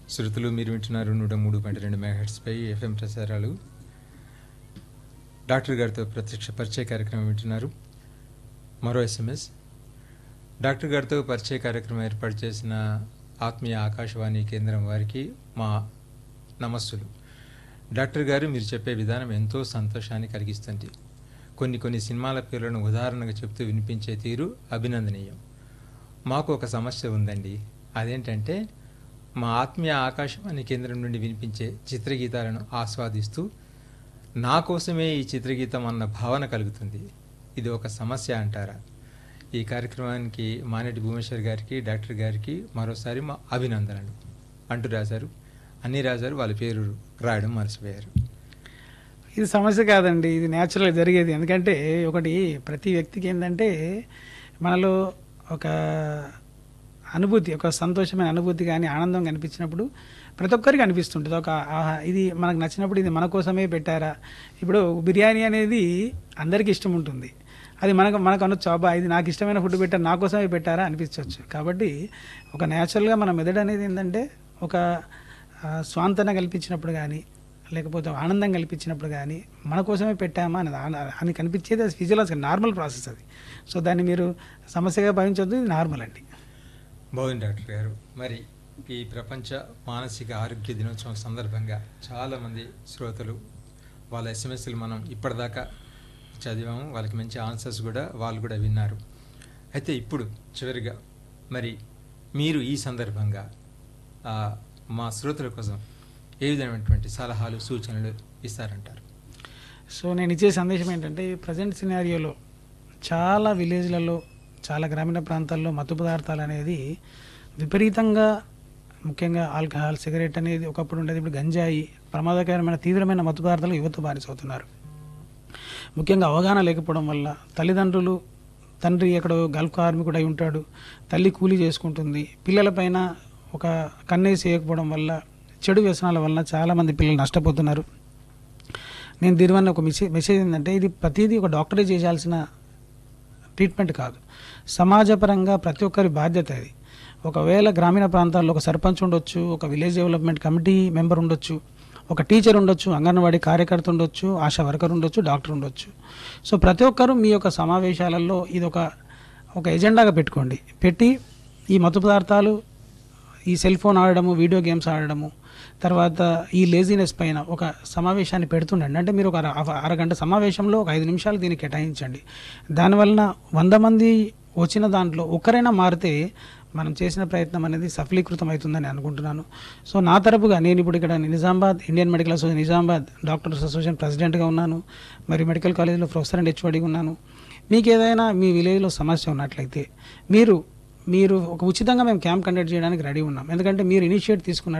శృతులు మీరు వింటున్నారు నూట మూడు పాయింట్ రెండు మెగాహెట్స్పై ఎఫ్ఎం ప్రసారాలు డాక్టర్ గారితో ప్రత్యక్ష పరిచయ కార్యక్రమం వింటున్నారు మరో ఎస్ఎంఎస్ డాక్టర్ గారితో పరిచయ కార్యక్రమం ఏర్పాటు చేసిన ఆత్మీయ ఆకాశవాణి కేంద్రం వారికి మా నమస్సులు డాక్టర్ గారు మీరు చెప్పే విధానం ఎంతో సంతోషాన్ని కలిగిస్తుంది కొన్ని కొన్ని సినిమాల పేర్లను ఉదాహరణగా చెప్తూ వినిపించే తీరు అభినందనీయం మాకు ఒక సమస్య ఉందండి అదేంటంటే మా ఆత్మీయ ఆకాశవాణి కేంద్రం నుండి వినిపించే చిత్రగీతాలను ఆస్వాదిస్తూ నా కోసమే ఈ చిత్రగీతం అన్న భావన కలుగుతుంది ఇది ఒక సమస్య అంటారా ఈ కార్యక్రమానికి మానేటి భువనేశ్వర్ గారికి డాక్టర్ గారికి మరోసారి మా అభినందనలు అంటూ రాశారు అన్నీ రాశారు వాళ్ళ పేరు రాయడం మర్చిపోయారు ఇది సమస్య కాదండి ఇది న్యాచురల్ జరిగేది ఎందుకంటే ఒకటి ప్రతి వ్యక్తికి ఏంటంటే మనలో ఒక అనుభూతి ఒక సంతోషమైన అనుభూతి కానీ ఆనందం కనిపించినప్పుడు ప్రతి ఒక్కరికి అనిపిస్తుంటుంది ఒక ఆహా, ఇది మనకు నచ్చినప్పుడు ఇది మన కోసమే పెట్టారా ఇప్పుడు బిర్యానీ అనేది అందరికీ ఇష్టం ఉంటుంది అది మనకు మనకు అనొచ్చు అబ్బా ఇది నాకు ఇష్టమైన ఫుడ్ పెట్టారు నా కోసమే పెట్టారా అనిపించవచ్చు కాబట్టి ఒక న్యాచురల్గా మన మెదడు అనేది ఏంటంటే ఒక ఆ, స్వాంతన కల్పించినప్పుడు కానీ లేకపోతే ఆనందం కల్పించినప్పుడు కానీ మన కోసమే పెట్టామా అని ఆ- అని కనిపించేది అది ఫిజియలాజికల్ నార్మల్ ప్రాసెస్ అది సో దాన్ని మీరు సమస్యగా భావించవద్దు ఇది నార్మల్ అండి బాగుంది డాక్టర్ గారు మరి ఈ ప్రపంచ మానసిక ఆరోగ్య దినోత్సవం సందర్భంగా చాలామంది శ్రోతలు వాళ్ళ ఎస్ఎంఎస్లు మనం ఇప్పటిదాకా చదివాము వాళ్ళకి మంచి ఆన్సర్స్ కూడా వాళ్ళు కూడా విన్నారు అయితే ఇప్పుడు చివరిగా మరి మీరు ఈ సందర్భంగా ఆ, మా శ్రోతల కోసం ఏ విధమైనటువంటి సలహాలు సూచనలు ఇస్తారంటారు సో నేను ఇచ్చే సందేశం ఏంటంటే ప్రజెంట్ సినారియోలో చాలా విలేజ్లలో చాలా గ్రామీణ ప్రాంతాల్లో మత్తు పదార్థాలు అనేది విపరీతంగా ముఖ్యంగా ఆల్కహాల్ సిగరెట్ అనేది ఒకప్పుడు ఉండేది ఇప్పుడు గంజాయి ప్రమాదకరమైన తీవ్రమైన మత్తు పదార్థాలు యువత బానిసవుతున్నారు ముఖ్యంగా అవగాహన లేకపోవడం వల్ల తల్లిదండ్రులు తండ్రి ఎక్కడో గల్ఫ్ కార్మికుడు అయి ఉంటాడు తల్లి కూలీ చేసుకుంటుంది పిల్లలపైన ఒక కన్నేసి వేయకపోవడం వల్ల చెడు వ్యసనాల వల్ల చాలామంది పిల్లలు నష్టపోతున్నారు నేను దీనివల్ల ఒక మెసేజ్ మెసేజ్ ఏంటంటే ఇది ప్రతిదీ ఒక డాక్టరే చేయాల్సిన ట్రీట్మెంట్ కాదు సమాజపరంగా ప్రతి ఒక్కరి బాధ్యత అది ఒకవేళ గ్రామీణ ప్రాంతాల్లో ఒక సర్పంచ్ ఉండొచ్చు ఒక విలేజ్ డెవలప్మెంట్ కమిటీ మెంబర్ ఉండొచ్చు ఒక టీచర్ ఉండొచ్చు అంగన్వాడీ కార్యకర్త ఉండొచ్చు ఆశా వర్కర్ ఉండొచ్చు డాక్టర్ ఉండొచ్చు సో ప్రతి ఒక్కరూ మీ యొక్క సమావేశాలలో ఇది ఒక ఒక ఎజెండాగా పెట్టుకోండి పెట్టి ఈ మత్తు పదార్థాలు ఈ సెల్ ఫోన్ ఆడడము వీడియో గేమ్స్ ఆడడము తర్వాత ఈ లేజినెస్ పైన ఒక సమావేశాన్ని పెడుతుండండి అంటే మీరు ఒక అర అర- అరగంట సమావేశంలో ఒక ఐదు నిమిషాలు దీన్ని కేటాయించండి దానివలన వంద మంది వచ్చిన దాంట్లో ఒక్కరైనా మారితే మనం చేసిన ప్రయత్నం అనేది సఫలీకృతం అవుతుందని అనుకుంటున్నాను సో నా తరపుగా నేను ఇప్పుడు ఇక్కడ Nizamabad Indian medical association Nizamabad doctors association ప్రెసిడెంట్గా ఉన్నాను మరి మెడికల్ కాలేజీలో ప్రొఫెసర్ అండ్ హెచ్ఓడిగా ఉన్నాను మీకు ఏదైనా మీ విలేజ్లో సమస్య ఉన్నట్లయితే మీరు మీరు ఒక ఉచితంగా మేము క్యాంప్ కండక్ట్ చేయడానికి రెడీ ఉన్నాం ఎందుకంటే మీరు ఇనిషియేట్ తీసుకున్న